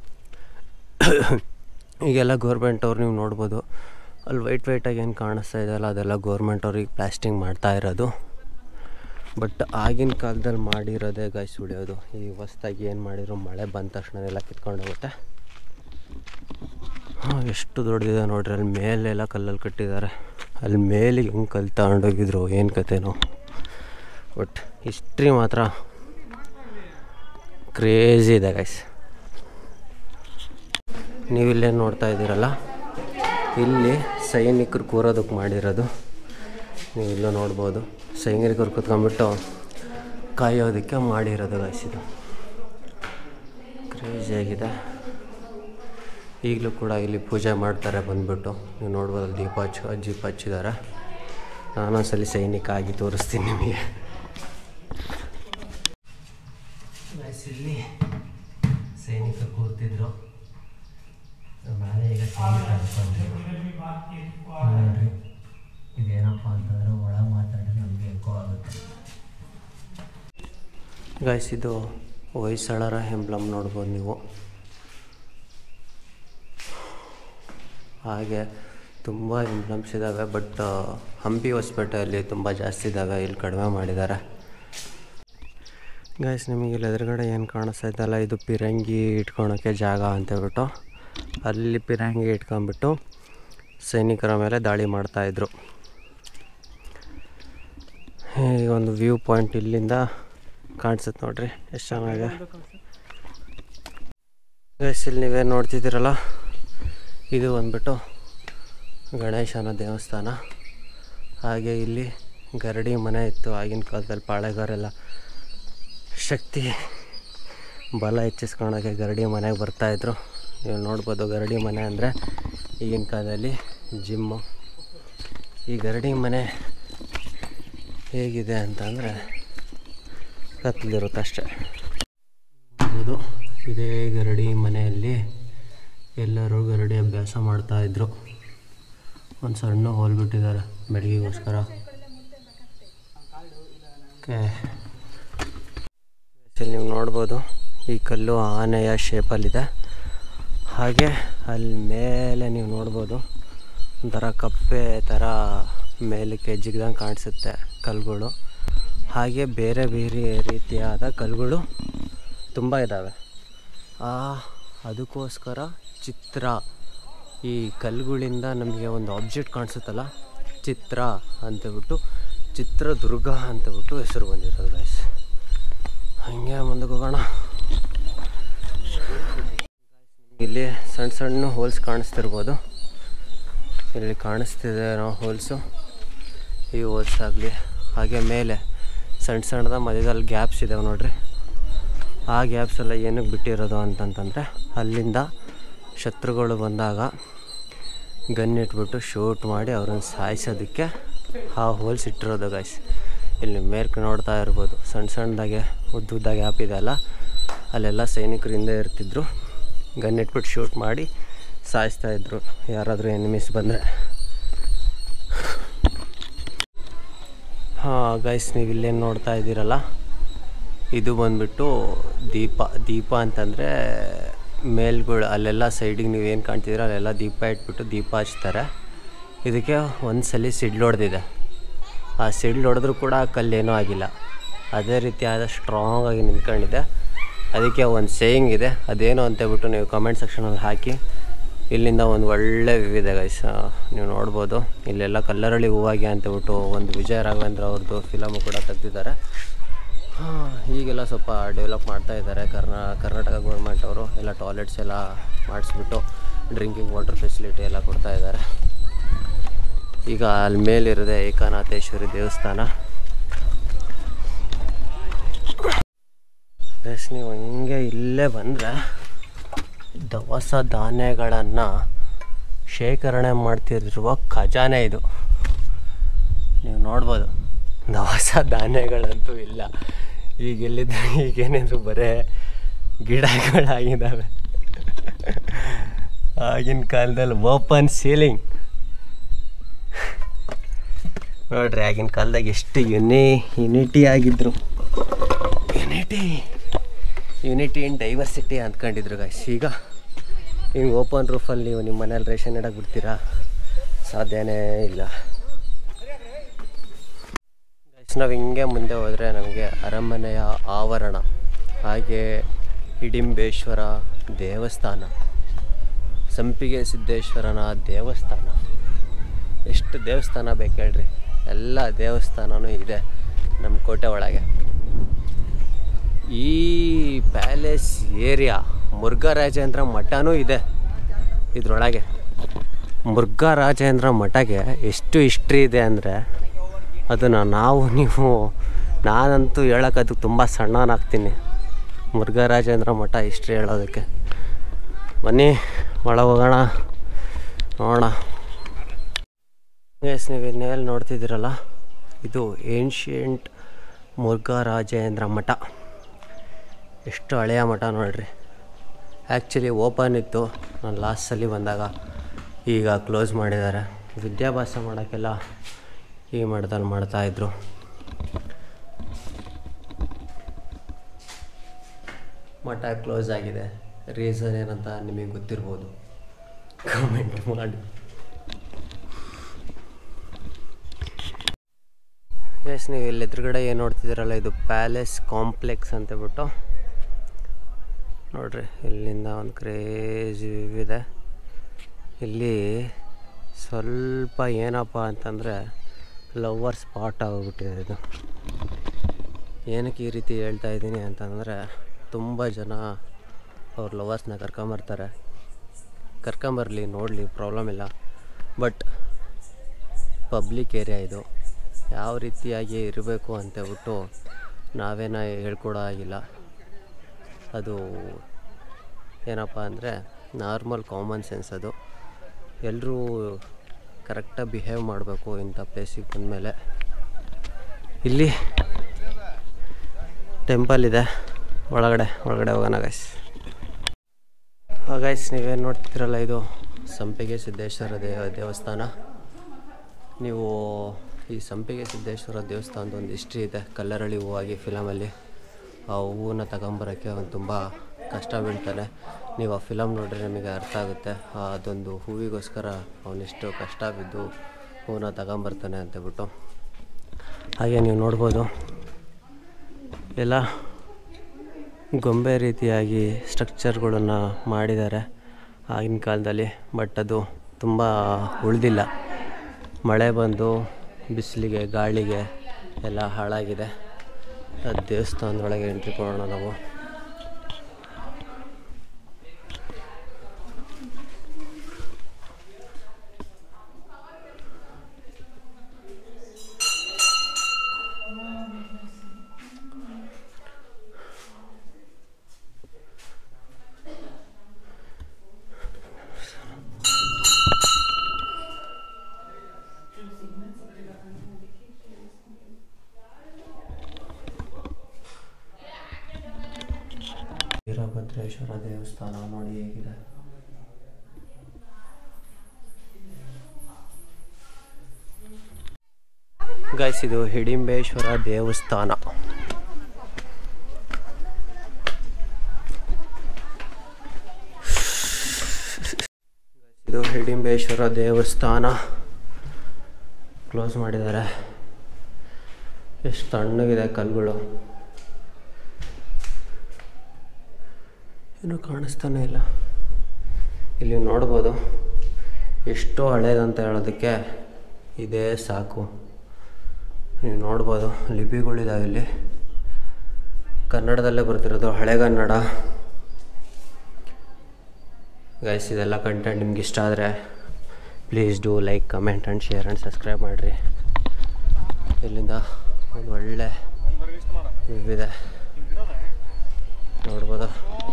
ಈಗೆಲ್ಲ ಗೌರ್ಮೆಂಟ್ ಅವ್ರು ನೀವು ನೋಡ್ಬೋದು ಅಲ್ಲಿ ವೈಟ್ ವೈಟಾಗಿ ಏನು ಕಾಣಿಸ್ತಾ ಇದೆಯಲ್ಲ ಅದೆಲ್ಲ ಗೌರ್ಮೆಂಟ್ ಅವ್ರಿಗೆ ಪ್ಲಾಸ್ಟಿಂಗ್ ಮಾಡ್ತಾ ಇರೋದು ಬಟ್ ಆಗಿನ ಕಾಲದಲ್ಲಿ ಮಾಡಿರೋದೇ ಗೈಸ್ ಉಳಿಯೋದು ಈ ಹೊಸ್ದಾಗಿ ಏನು ಮಾಡಿದ್ರು ಮಳೆ ಬಂದ ತಕ್ಷಣ ಎಲ್ಲ ಕಿತ್ಕೊಂಡು ಹೋಗುತ್ತೆ ಹಾಂ ಎಷ್ಟು ದೊಡ್ಡದಿದೆ ನೋಡ್ರಿ ಅಲ್ಲಿ ಮೇಲೆಲ್ಲ ಕಲ್ಲಲ್ಲಿ ಕಟ್ಟಿದ್ದಾರೆ ಅಲ್ಲಿ ಮೇಲಿಗೆ ಹೆಂಗೆ ಕಲ್ಲು ತಗೊಂಡೋಗಿದ್ರು ಏನು ಕತೆನೋ ಬಟ್ ಹಿಸ್ಟ್ರಿ ಮಾತ್ರ ಕ್ರೇಜಿ ಇದೆ ಗೈಸ್ ನೀವಿಲ್ಲೇನು ನೋಡ್ತಾ ಇದ್ದೀರಲ್ಲ ಇಲ್ಲಿ ಸೈನಿಕರು ಕೂರೋದಕ್ಕೆ ಮಾಡಿರೋದು ನೀವು ಇಲ್ಲೂ ನೋಡ್ಬೋದು ಸೈನಿಕರು ಕೂತ್ಕೊಂಡ್ಬಿಟ್ಟು ಕಾಯೋದಕ್ಕೆ ಮಾಡಿರೋದು ಗೈಸ್ ಇದು ಕ್ರೇಜಿಯಾಗಿದೆ ಈಗಲೂ ಕೂಡ ಇಲ್ಲಿ ಪೂಜೆ ಮಾಡ್ತಾರೆ ಬಂದ್ಬಿಟ್ಟು ನೀವು ನೋಡ್ಬೋದು ಅಲ್ಲಿ ದೀಪ ಹಚ್ಚ ದೀಪ ಹಚ್ಚಿದ್ದಾರೆ ನಾನೊಂದ್ಸಲಿ ಸೈನಿಕ ಆಗಿ ತೋರಿಸ್ತೀನಿ ನಿಮಗೆ ಇಲ್ಲಿ ಸೈನಿಕರು ಕೂರ್ತಿದ್ರು ಮೇಲೆ ಈಗ ಸೈನಿಕ ನೋಡ್ರಿ ಇದೇನಪ್ಪ ಅಂತಂದ್ರೆ ಒಳಗೆ ಮಾತಾಡಿದ್ರೆ ನಮಗೆ ಎಕೋ ಆಗುತ್ತೆ ಗೈಸ್ ಇದು ಹೊಯ್ಸಳರ ಎಂಬ್ಲಮ್ ನೋಡ್ಬೋದು ನೀವು ಹಾಗೆ ತುಂಬ ಎಂಬ್ಲಮ್ಸ್ ಇದ್ದಾವೆ ಬಟ್ ಹಂಪಿ ಹೊಸಪೇಟೆಯಲ್ಲಿ ತುಂಬ ಜಾಸ್ತಿ ಇದ್ದಾವೆ ಇಲ್ಲಿ ಕಡಿಮೆ ಮಾಡಿದ್ದಾರೆ ಗೈಸ್ ನಿಮಗೆ ಇಲ್ಲಿ ಎದುರುಗಡೆ ಏನು ಕಾಣಿಸ್ತಾ ಇದ್ದಲ್ಲ ಇದು ಪಿರಂಗಿ ಇಟ್ಕೊಳಕ್ಕೆ ಜಾಗ ಅಂತೇಳ್ಬಿಟ್ಟು ಅಲ್ಲಿ ಪಿರಂಗಿ ಇಟ್ಕೊಂಬಿಟ್ಟು ಸೈನಿಕರ ಮೇಲೆ ದಾಳಿ ಮಾಡ್ತಾಯಿದ್ರು ಈ ಒಂದು ವ್ಯೂ ಪಾಯಿಂಟ್ ಇಲ್ಲಿಂದ ಕಾಣಿಸುತ್ತೆ ನೋಡ್ರಿ ಎಷ್ಟು ಚೆನ್ನಾಗಿದೆ ಗೈಸ್ ಇಲ್ಲಿ ನೀವೇನು ನೋಡ್ತಿದ್ದೀರಲ್ಲ ಇದು ಬಂದ್ಬಿಟ್ಟು ಗಣೇಶನ ದೇವಸ್ಥಾನ ಹಾಗೆ ಇಲ್ಲಿ ಗರಡಿ ಮನೆ ಇತ್ತು ಆಗಿನ ಕಾಲದಲ್ಲಿ ಪಾಳೆಗಾರೆಲ್ಲ ಶಕ್ತಿ ಬಲ ಹೆಚ್ಚಿಸ್ಕೊಳಕ್ಕೆ ಗರಡಿ ಮನೆಗೆ ಬರ್ತಾಯಿದ್ರು ನೀವು ನೋಡ್ಬೋದು ಗರಡಿ ಮನೆ ಅಂದರೆ ಈಗಿನ ಕಾಲದಲ್ಲಿ ಜಿಮ್ಮು ಈ ಗರಡಿ ಮನೆ ಹೇಗಿದೆ ಅಂತಂದರೆ ಕತ್ಲಿರುತ್ತೆ ಅಷ್ಟೇ ಇದು ಇದೇ ಗರಡಿ ಮನೆಯಲ್ಲಿ ಎಲ್ಲರೂ ಗರಡಿ ಅಭ್ಯಾಸ ಮಾಡ್ತಾಯಿದ್ರು ಒಂದು ಸಣ್ಣ ಹೋಲ್ ಬಿಟ್ಟಿದ್ದಾರೆ ಬೆಳಗ್ಗೆಗೋಸ್ಕರ ಓಕೆ ಇಲ್ಲಿ ನೀವು ನೋಡ್ಬೋದು ಈ ಕಲ್ಲು ಆನೆಯ ಶೇಪಲ್ಲಿದೆ ಹಾಗೆ ಅಲ್ಲಿ ಮೇಲೆ ನೀವು ನೋಡ್ಬೋದು ಒಂಥರ ಕಪ್ಪೆ ಥರ ಮೇಲಕ್ಕೆ ಜಿಗ್ದಂಗೆ ಕಾಣಿಸುತ್ತೆ ಕಲ್ಲುಗಳು ಹಾಗೆ ಬೇರೆ ಬೇರೆ ರೀತಿಯಾದ ಕಲ್ಲುಗಳು ತುಂಬ ಇದ್ದಾವೆ ಆ ಅದಕ್ಕೋಸ್ಕರ ಚಿತ್ರ ಈ ಕಲ್ಲುಗಳಿಂದ ನಮಗೆ ಒಂದು ಆಬ್ಜೆಕ್ಟ್ ಕಾಣಿಸುತ್ತಲ್ಲ ಚಿತ್ರ ಅಂತಬಿಟ್ಟು ಚಿತ್ರದುರ್ಗ ಅಂತಬಿಟ್ಟು ಹೆಸರು ಬಂದಿರೋದು ಗೈಸ್ ಹಂಗೆ ಮುಂದಕ್ಕೆ ಹೋಗೋಣ ಇಲ್ಲಿ ಸಣ್ಣ ಸಣ್ಣ ಹೋಲ್ಸ್ ಕಾಣಿಸ್ತಿರ್ಬೋದು ಇಲ್ಲಿ ಕಾಣಿಸ್ತಿದೆ ನಾವು ಹೋಲ್ಸು ಈ ಹೋಲ್ಸ್ ಆಗಲಿ ಹಾಗೆ ಮೇಲೆ ಸಣ್ಣ ಸಣ್ಣದ ಮಧ್ಯದಲ್ಲಿ ಗ್ಯಾಪ್ಸ್ ಇದಾವೆ ನೋಡ್ರಿ ಆ ಗ್ಯಾಪ್ಸ್ ಎಲ್ಲ ಏನಕ್ಕೆ ಬಿಟ್ಟಿರೋದು ಅಂತಂತಂದರೆ ಅಲ್ಲಿಂದ ಶತ್ರುಗಳು ಬಂದಾಗ ಗನ್ ಇಟ್ಬಿಟ್ಟು ಶೂಟ್ ಮಾಡಿ ಅವ್ರನ್ನ ಸಾಯಿಸೋದಕ್ಕೆ ಆ ಹೋಲ್ಸ್ ಇಟ್ಟಿರೋದು ಗೈಸ್ ಇಲ್ಲಿ ಮೇಲ್ಕೆ ನೋಡ್ತಾ ಇರ್ಬೋದು ಸಣ್ಣ ಸಣ್ಣದಾಗೆ ಉದ್ದುದ್ದ ಗ್ಯಾಪ್ ಇದೆ ಅಲ್ಲ ಅಲ್ಲೆಲ್ಲ ಸೈನಿಕರು ಹಿಂದೆ ಇರ್ತಿದ್ರು ಗನ್ ಇಟ್ಬಿಟ್ಟು ಶೂಟ್ ಮಾಡಿ ಸಾಯಿಸ್ತಾ ಇದ್ರು ಯಾರಾದರೂ ಎನಿಮೀಸ್ ಬಂದರೆ ಹಾಂ ಗೈಸ್ ನೀವು ಇಲ್ಲೇನು ನೋಡ್ತಾ ಇದ್ದೀರಲ್ಲ ಇದು ಬಂದ್ಬಿಟ್ಟು ದೀಪ ದೀಪ ಅಂತಂದರೆ ಮೇಲ್ಗಳು ಅಲ್ಲೆಲ್ಲ ಸೈಡಿಗೆ ನೀವು ಏನು ಕಾಣ್ತಿದ್ದೀರ ಅಲ್ಲೆಲ್ಲ ದೀಪ ಇಟ್ಬಿಟ್ಟು ದೀಪ ಹಚ್ತಾರೆ ಇದಕ್ಕೆ ಒಂದು ಸಲ ಸಿಡ್ಲು ಹೊಡೆದಿದೆ ಆ ಸಿಡ್ಲು ಹೊಡೆದ್ರೂ ಕೂಡ ಆ ಕಲ್ಲೇನೂ ಆಗಿಲ್ಲ ಅದೇ ರೀತಿಯಾದ ಸ್ಟ್ರಾಂಗಾಗಿ ನಿಂತ್ಕೊಂಡಿದೆ ಅದಕ್ಕೆ ಒಂದು ಸೇಯಿಂಗ್ ಇದೆ ಅದೇನು ಅಂತೇಳ್ಬಿಟ್ಟು ನೀವು ಕಮೆಂಟ್ ಸೆಕ್ಷನಲ್ಲಿ ಹಾಕಿ ಇಲ್ಲಿಂದ ಒಂದು ಒಳ್ಳೆ ವ್ಯೂ ಇದೆ ಗೈಸ್ ನೀವು ನೋಡ್ಬೋದು ಇಲ್ಲೆಲ್ಲ ಕಲ್ಲರಳಿ ಹೂವಾಗಿ ಅಂತೇಳ್ಬಿಟ್ಟು ಒಂದು ವಿಜಯ ರಾಘವೇಂದ್ರ ಅವ್ರದ್ದು ಫಿಲಮು ಕೂಡ ತೆಗ್ದಿದ್ದಾರೆ ಹಾಂ ಈಗೆಲ್ಲ ಸ್ವಲ್ಪ ಡೆವಲಪ್ ಮಾಡ್ತಾ ಇದ್ದಾರೆ ಕರ್ನಾ ಕರ್ನಾಟಕ ಗೌರ್ಮೆಂಟ್ ಅವರು ಎಲ್ಲ ಟಾಯ್ಲೆಟ್ಸ್ ಎಲ್ಲ ಮಾಡಿಸ್ಬಿಟ್ಟು ಡ್ರಿಂಕಿಂಗ್ ವಾಟರ್ ಫೆಸಿಲಿಟಿ ಎಲ್ಲ ಕೊಡ್ತಾ ಇದ್ದಾರೆ ಈಗ ಅಲ್ಲಿ ಮೇಲಿರೋದೆ ಏಕನಾಥೇಶ್ವರಿ ದೇವಸ್ಥಾನ ಎಸ್ ನೀವು ಹಿಂಗೆ ಇಲ್ಲೇ ಬಂದರೆ ದವಸ ಧಾನ್ಯಗಳನ್ನು ಶೇಖರಣೆ ಮಾಡ್ತಿರುವ ಖಜಾನೆ ಇದು ನೀವು ನೋಡ್ಬೋದು ದವಸ ಧಾನ್ಯಗಳಂತೂ ಇಲ್ಲ ಈಗ ಎಲ್ಲಿದ್ದ ಈಗೇನಿದ್ರು ಬರೇ ಗಿಡಗಳಾಗಿದ್ದಾವೆ ಆಗಿನ ಕಾಲದಲ್ಲಿ ಓಪನ್ ಸೀಲಿಂಗ್ ನೋಡ್ರಿ ಆಗಿನ ಕಾಲದಾಗ ಎಷ್ಟು ಯುನಿ ಯುನಿಟಿ ಆಗಿದ್ರು ಯುನಿಟಿ ಯುನಿಟಿ ಇನ್ ಡೈವರ್ಸಿಟಿ ಅಂದ್ಕೊಂಡಿದ್ರು ಗೈಸ್ ಈಗ ಹಿಂಗೆ ಓಪನ್ ರೂಫಲ್ಲಿ ನೀವು ನಿಮ್ಮ ಮನೇಲಿ ರೇಷನ್ ಇಡಕ್ಕೆ ಬಿಡ್ತೀರಾ ಸಾಧ್ಯನೇ ಇಲ್ಲ ಗೈಸ್ ನಾವು ಹಿಂಗೆ ಮುಂದೆ ಹೋದರೆ ನಮಗೆ ಅರಮನೆಯ ಆವರಣ ಹಾಗೆ ಹಿಡಿಂಬೇಶ್ವರ ದೇವಸ್ಥಾನ ಸಂಪಿಗೆ ಸಿದ್ದೇಶ್ವರನ ದೇವಸ್ಥಾನ ಎಷ್ಟು ದೇವಸ್ಥಾನ ಬೇಕು ಹೇಳ್ರಿ ಎಲ್ಲ ದೇವಸ್ಥಾನನೂ ಇದೆ ನಮ್ಮ ಕೋಟೆ ಒಳಗೆ ಈ ಪ್ಯಾಲೇಸ್ ಏರಿಯಾ ಮುರುಘರಾಜೇಂದ್ರ ಮಠನೂ ಇದೆ ಇದರೊಳಗೆ ಮುರುಘರಾಜೇಂದ್ರ ಮಠಗೆ ಎಷ್ಟು ಹಿಸ್ಟ್ರಿ ಇದೆ ಅಂದರೆ ಅದನ್ನು ನಾವು ನೀವು ನಾನಂತೂ ಹೇಳೋಕ್ಕದು ತುಂಬ ಸಣ್ಣನಾಗ್ತೀನಿ ಮುರುಘರಾಜೇಂದ್ರ ಮಠ ಹಿಸ್ಟ್ರಿ ಹೇಳೋದಕ್ಕೆ ಬನ್ನಿ ಒಳಗೆ ಹೋಗೋಣ ನೋಡೋಣ ಎಸ್ ನೀವು ಇನ್ನೆಲ್ಲಿ ನೋಡ್ತಿದ್ದೀರಲ್ಲ ಇದು ಏನ್ಷಿಯಂಟ್ ಮುರುಘರಾಜೇಂದ್ರ ಮಠ ಎಷ್ಟು ಹಳೆಯ ಮಠ ನೋಡ್ರಿ ಆ್ಯಕ್ಚುಲಿ ಓಪನ್ ಇತ್ತು ನಾನು ಲಾಸ್ಟ್ ಸಲ ಬಂದಾಗ ಈಗ ಕ್ಲೋಸ್ ಮಾಡಿದ್ದಾರೆ ವಿದ್ಯಾಭ್ಯಾಸ ಮಾಡೋಕ್ಕೆಲ್ಲ ಈ ಮಠದಲ್ಲಿ ಮಾಡ್ತಾಯಿದ್ರು ಮಠ ಕ್ಲೋಸ್ ಆಗಿದೆ ರೀಸನ್ ಏನಂತ ನಿಮಗೆ ಗೊತ್ತಿರ್ಬೋದು ಕಮೆಂಟ್ ಮಾಡಿ ಗೈಸ್ ನೀವು ಇಲ್ಲಿ ಎದುರುಗಡೆ ಏನು ನೋಡ್ತಿದ್ದೀರಲ್ಲ ಇದು ಪ್ಯಾಲೇಸ್ ಕಾಂಪ್ಲೆಕ್ಸ್ ಅಂತ ಹೇಳ್ಬಿಟ್ಟು ನೋಡ್ರಿ ಇಲ್ಲಿಂದ ಒಂದು ಕ್ರೇಜಿ ವ್ಯೂ ಇದೆ ಇಲ್ಲಿ ಸ್ವಲ್ಪ ಏನಪ್ಪ ಅಂತಂದರೆ ಲವರ್ ಸ್ಪಾಟ್ ಆಗೋಗ್ಬಿಟ್ಟಿದೆ ಇದು ಏನಕ್ಕೆ ಈ ರೀತಿ ಹೇಳ್ತಾ ಇದ್ದೀನಿ ಅಂತಂದರೆ ತುಂಬ ಜನ ಅವ್ರ ಲವರ್ಸ್ನ ಕರ್ಕೊಂಬರ್ತಾರೆ ಕರ್ಕೊಂಬರಲಿ ನೋಡಲಿ ಪ್ರಾಬ್ಲಮ್ ಇಲ್ಲ ಬಟ್ ಪಬ್ಲಿಕ್ ಏರಿಯಾ ಇದು ಯಾವ ರೀತಿಯಾಗಿ ಇರಬೇಕು ಅಂತೇಳ್ಬಿಟ್ಟು ನಾವೇನ ಹೇಳ್ಕೊಡೋ ಆಗಿಲ್ಲ ಅದು ಏನಪ್ಪ ಅಂದರೆ ನಾರ್ಮಲ್ ಕಾಮನ್ ಸೆನ್ಸ್ ಅದು ಎಲ್ಲರೂ ಕರೆಕ್ಟಾಗಿ ಬಿಹೇವ್ ಮಾಡಬೇಕು ಇಂಥ ಪ್ಲೇಸಿಗೆ ಬಂದಮೇಲೆ ಇಲ್ಲಿ ಟೆಂಪಲ್ ಇದೆ ಒಳಗಡೆ ಒಳಗಡೆ ಹೋಗೋಣ ಗೈಸ್ ಗೈಸ್ ನೀವೇನು ನೋಡ್ತಿದ್ದೀರಲ್ಲ ಇದು ಸಂಪಿಗೆ ಸಿದ್ದೇಶ್ವರ ದೇವ ದೇವಸ್ಥಾನ ನೀವು ಈ ಸಂಪಿಗೆ ಸಿದ್ದೇಶ್ವರ ದೇವಸ್ಥಾನದ ಒಂದು ಹಿಸ್ಟ್ರಿ ಇದೆ ಕಲ್ಲರಳಿ ಹೂವಾಗಿ ಫಿಲಮಲ್ಲಿ ಆ ಹೂವನ್ನ ತಗೊಂಬರೋಕ್ಕೆ ಅವ್ನು ತುಂಬ ಕಷ್ಟ ಬೀಳ್ತಾನೆ ನೀವು ಆ ಫಿಲಮ್ ನೋಡಿದ್ರೆ ನಿಮಗೆ ಅರ್ಥ ಆಗುತ್ತೆ ಆ ಅದೊಂದು ಹೂವಿಗೋಸ್ಕರ ಅವನೆಷ್ಟು ಕಷ್ಟ ಬಿದ್ದು ಹೂವನ್ನ ತಗೊಂಬರ್ತಾನೆ ಅಂತೇಳ್ಬಿಟ್ಟು ಹಾಗೆ ನೀವು ನೋಡ್ಬೋದು ಎಲ್ಲ ಗೊಂಬೆ ರೀತಿಯಾಗಿ ಸ್ಟ್ರಕ್ಚರ್ಗಳನ್ನು ಮಾಡಿದ್ದಾರೆ ಆಗಿನ ಕಾಲದಲ್ಲಿ ಬಟ್ ಅದು ತುಂಬ ಉಳಿದಿಲ್ಲ ಮಳೆ ಬಂದು ಬಿಸಿಲಿಗೆ ಗಾಳಿಗೆ ಎಲ್ಲ ಹಾಳಾಗಿದೆ ಅದು ದೇವಸ್ಥಾನದೊಳಗೆ ಎಂಟ್ರಿ ಕೊಡೋಣ ನಾವು ವೀರಭದ್ರೇಶ್ವರ ದೇವಸ್ಥಾನ ನೋಡಿ ಹೇಗಿದೆ ಗೈಸ್ ಇದು ಹಿಡಿಂಬೇಶ್ವರ ದೇವಸ್ಥಾನ ಇದು ಹಿಡಿಂಬೇಶ್ವರ ದೇವಸ್ಥಾನ ಕ್ಲೋಸ್ ಮಾಡಿದ್ದಾರೆ ಎಷ್ಟು ತಣ್ಣಗಿದೆ ಕಲ್ಲುಗಳು ಏನೂ ಕಾಣಿಸ್ತಾನೆ ಇಲ್ಲ ಇಲ್ಲಿ ನೋಡ್ಬೋದು ಎಷ್ಟು ಹಳೇದಂತ ಹೇಳೋದಕ್ಕೆ ಇದೇ ಸಾಕು ನೀವು ನೋಡ್ಬೋದು ಲಿಪಿಗಳಿದಾವೆ ಇಲ್ಲಿ ಕನ್ನಡದಲ್ಲೇ ಬರ್ತಿರೋದು ಹಳೆಗನ್ನಡ ಗೈಸ್ ಇದೆಲ್ಲ ಕಂಟೆಂಟ್ ನಿಮ್ಗೆ ಇಷ್ಟ ಆದರೆ please do like comment and share and subscribe ಮಾಡಿರಿ ಇಲ್ಲಿಂದ ಒಂದು ಒಳ್ಳೆ ವ್ಯೂ ಇದೆ ನೋಡ್ಬೋದು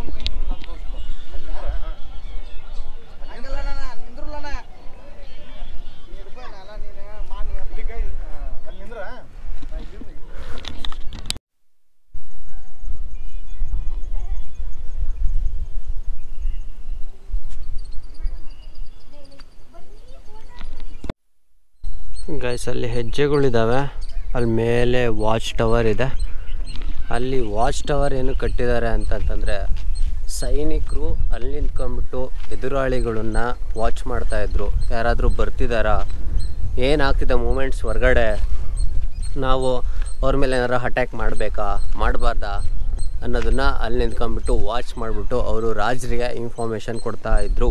ಗೈಸ್ ಅಲ್ಲಿ ಹೆಜ್ಜೆಗಳಿದ್ದಾವೆ ಅಲ್ಲಿ ಮೇಲೆ ವಾಚ್ ಟವರ್ ಇದೆ ಅಲ್ಲಿ ವಾಚ್ ಟವರ್ ಏನು ಕಟ್ಟಿದ್ದಾರೆ ಅಂತಂತಂದರೆ ಸೈನಿಕರು ಅಲ್ಲಿ ನಿಂತ್ಕೊಂಡ್ಬಿಟ್ಟು ಎದುರಾಳಿಗಳನ್ನ ವಾಚ್ ಮಾಡ್ತಾಯಿದ್ರು ಯಾರಾದರೂ ಬರ್ತಿದ್ದಾರಾ ಏನಾಗ್ತಿದೆ ಮೂಮೆಂಟ್ಸ್ ಹೊರಗಡೆ ನಾವು ಅವ್ರ ಮೇಲೆ ಏನಾರು ಅಟ್ಯಾಕ್ ಮಾಡಬೇಕಾ ಮಾಡಬಾರ್ದಾ ಅನ್ನೋದನ್ನು ಅಲ್ಲಿ ನಿಂತ್ಕೊಂಡ್ಬಿಟ್ಟು ವಾಚ್ ಮಾಡಿಬಿಟ್ಟು ಅವರು ರಾಜರಿಗೆ ಇನ್ಫಾರ್ಮೇಷನ್ ಕೊಡ್ತಾ ಇದ್ರು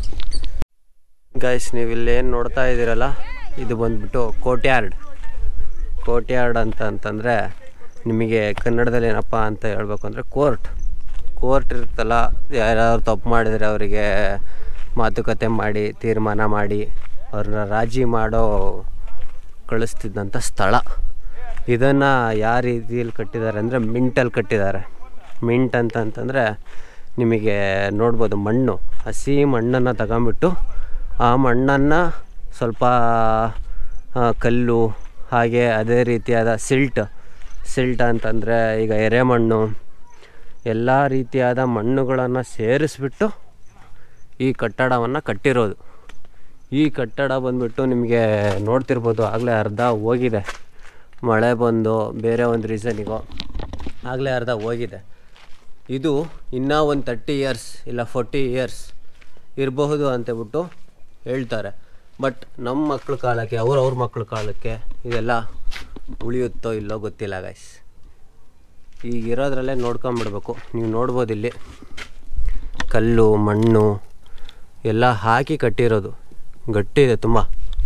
ಗೈಸ್ ನೀವು ಇಲ್ಲೇನು ನೋಡ್ತಾ ಇದ್ದೀರಲ್ಲ ಇದು ಬಂದ್ಬಿಟ್ಟು ಕೋಟ್ಯಾರ್ಡ್ ಕೋಟ್ಯಾರ್ಡ್ ಅಂತ ಅಂತಂದರೆ ನಿಮಗೆ ಕನ್ನಡದಲ್ಲಿ ಏನಪ್ಪ ಅಂತ ಹೇಳ್ಬೇಕು ಅಂದರೆ ಕೋರ್ಟ್ ಕೋರ್ಟ್ ಇರುತ್ತಲ್ಲ ಯಾರಾದ್ರು ತಪ್ಪು ಮಾಡಿದರೆ ಅವರಿಗೆ ಮಾತುಕತೆ ಮಾಡಿ ತೀರ್ಮಾನ ಮಾಡಿ ಅವ್ರನ್ನ ರಾಜಿ ಮಾಡೋ ಕಳಿಸ್ತಿದ್ದಂಥ ಸ್ಥಳ ಇದನ್ನು ಯಾವ ರೀತಿಯಲ್ಲಿ ಕಟ್ಟಿದ್ದಾರೆ ಅಂದರೆ ಮಿಂಟಲ್ಲಿ ಕಟ್ಟಿದ್ದಾರೆ ಮಿಂಟ್ ಅಂತಂತಂದರೆ ನಿಮಗೆ ನೋಡ್ಬೋದು ಮಣ್ಣು ಹಸಿ ಮಣ್ಣನ್ನು ತಗೊಂಬಿಟ್ಟು ಆ ಮಣ್ಣನ್ನು ಸ್ವಲ್ಪ ಆ, ಕಲ್ಲು ಹಾಗೆ ಅದೇ ರೀತಿಯಾದ ಸಿಲ್ಟ್ ಸಿಲ್ಟ್ ಅಂತಂದರೆ ಈಗ ಎರೆಮಣ್ಣು ಎಲ್ಲ ರೀತಿಯಾದ ಮಣ್ಣುಗಳನ್ನು ಸೇರಿಸ್ಬಿಟ್ಟು ಈ ಕಟ್ಟಡವನ್ನು ಕಟ್ಟಿರೋದು ಈ ಕಟ್ಟಡ ಬಂದ್ಬಿಟ್ಟು ನಿಮಗೆ ನೋಡ್ತಿರ್ಬೋದು ಆಗಲೇ ಅರ್ಧ ಹೋಗಿದೆ ಮಳೆ ಬಂದು ಬೇರೆ ಒಂದು ರೀಸನಿಗೋ ಆಗಲೇ ಅರ್ಧ ಹೋಗಿದೆ ಇದು ಇನ್ನೂ ಒಂದು ತರ್ಟಿ ಇಯರ್ಸ್ ಇಲ್ಲ ಫೋರ್ಟಿ ಇಯರ್ಸ್ ಇರಬಹುದು ಅಂತೇಳ್ಬಿಟ್ಟು ಹೇಳ್ತಾರೆ ಬಟ್ ನಮ್ಮ ಮಕ್ಳ ಕಾಲಕ್ಕೆ ಅವ್ರ ಅವ್ರ ಮಕ್ಳ ಕಾಲಕ್ಕೆ ಇದೆಲ್ಲ ಉಳಿಯುತ್ತೋ ಇಲ್ಲೋ ಗೊತ್ತಿಲ್ಲ ಗೈಸ್ ಈಗ ಇರೋದ್ರಲ್ಲೇ ನೋಡ್ಕೊಂಬಿಡ್ಬೇಕು ನೀವು ನೋಡ್ಬೋದು ಇಲ್ಲಿ ಕಲ್ಲು ಮಣ್ಣು ಎಲ್ಲ ಹಾಕಿ ಕಟ್ಟಿರೋದು ಗಟ್ಟಿದೆ ತುಂಬ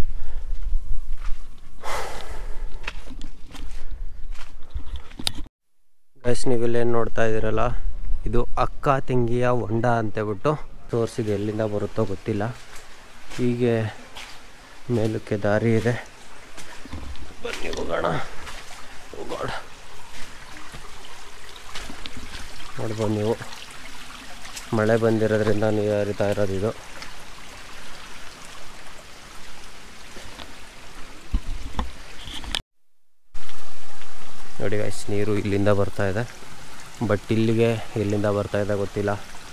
ಗೈಸ್ ನೀವಿಲ್ಲೇನು ನೋಡ್ತಾ ಇದ್ದೀರಲ್ಲ ಇದು ಅಕ್ಕ ತಂಗಿಯ ಹೊಂಡ ಅಂತೇಳ್ಬಿಟ್ಟು ತೋರಿಸಿದೆ ಎಲ್ಲಿಂದ ಬರುತ್ತೋ ಗೊತ್ತಿಲ್ಲ ಹೀಗೆ ಮೇಲಕ್ಕೆ ದಾರಿ ಇದೆ ಬನ್ನಿ ಹೋಗೋಣ ಹೋಗೋಣ ನೋಡ್ಬೋದು ನೀವು ಮಳೆ ಬಂದಿರೋದ್ರಿಂದ ನೀರು ಹರಿತಾ ಇರೋದು ಇದು ನೋಡಿ ಗೈಸ್ ನೀರು ಇಲ್ಲಿಂದ ಬರ್ತಾ ಇದೆ ಬಟ್ ಇಲ್ಲಿಗೆ ಎಲ್ಲಿಂದ ಬರ್ತಾ ಇದೆ ಗೊತ್ತಿಲ್ಲ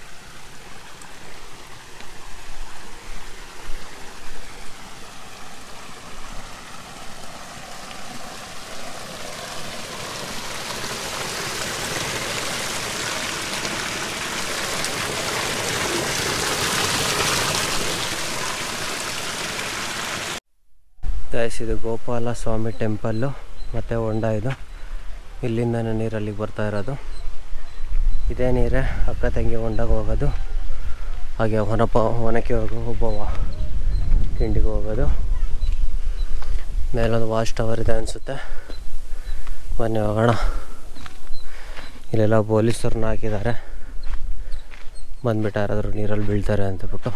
ಗೈಸ್ ಇದು ಗೋಪಾಲ ಸ್ವಾಮಿ ಟೆಂಪಲ್ಲು ಮತ್ತು ಹೊಂಡ ಇದು ಇಲ್ಲಿಂದನೇ ನೀರು ಅಲ್ಲಿಗೆ ಬರ್ತಾ ಇರೋದು ಇದೇ ನೀರೇ ಅಕ್ಕ ತಂಗಿ ಹೊಂಡಾಗ ಹೋಗೋದು ಹಾಗೆ ಹೊನಪ ಹೊನಕ್ಕೆ ಹೋಗೋ ಒಬ್ಬವ ಕಿಂಡಿಗೆ ಹೋಗೋದು ಮೇಲೊಂದು ವಾಚ್ ಟವರ್ ಇದೆ ಅನಿಸುತ್ತೆ ಬನ್ನಿ ಹೋಗೋಣ ಇಲ್ಲೆಲ್ಲ ಪೊಲೀಸರನ್ನ ಹಾಕಿದ್ದಾರೆ ಬಂದ್ಬಿಟ್ಟು ಯಾರಾದರೂ ನೀರಲ್ಲಿ ಬೀಳ್ತಾರೆ ಅಂತಬಿಟ್ಟು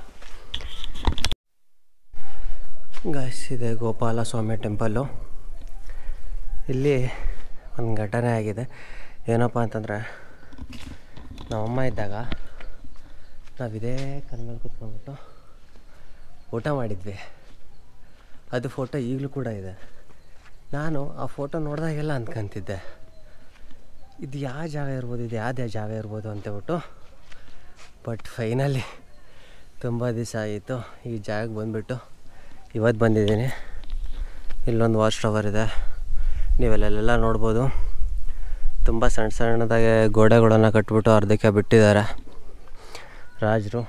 ಗಾಯ್ಸ್ ಇದೆ ಗೋಪಾಲ ಸ್ವಾಮಿ ಟೆಂಪಲ್ಲು ಇಲ್ಲಿ ಒಂದು ಘಟನೆ ಆಗಿದೆ ಏನಪ್ಪ ಅಂತಂದರೆ ನಮ್ಮಮ್ಮ ಇದ್ದಾಗ ನಾವು ಇದೇ ಕಣ್ಮೇಲೆ ಕೂತ್ಕೊಂಡ್ಬಿಟ್ಟು ಊಟ ಮಾಡಿದ್ವಿ ಅದು ಫೋಟೋ ಈಗಲೂ ಕೂಡ ಇದೆ ನಾನು ಆ ಫೋಟೋ ನೋಡಿದಾಗೆಲ್ಲ ಅಂದ್ಕೊಂತಿದ್ದೆ ಇದು ಯಾವ ಜಾಗ ಇರ್ಬೋದು ಇದು ಯಾವ್ದು ಯಾವ ಜಾಗ ಇರ್ಬೋದು ಅಂತೇಳ್ಬಿಟ್ಟು ಬಟ್ ಫೈನಲಿ ತುಂಬ ದಿವಸ ಆಯಿತು ಈ ಜಾಗಕ್ಕೆ ಬಂದುಬಿಟ್ಟು ಇವತ್ತು ಬಂದಿದ್ದೀನಿ ಇಲ್ಲೊಂದು ವಾಚ್ ಟವರ್ ಇದೆ ನೀವೆಲ್ಲೆಲ್ಲ ನೋಡ್ಬೋದು ತುಂಬ ಸಣ್ಣ ಸಣ್ಣದಾಗೆ ಗೋಡೆಗಳನ್ನು ಕಟ್ಬಿಟ್ಟು ಅರ್ಧಕ್ಕೆ ಬಿಟ್ಟಿದ್ದಾರೆ ರಾಜರು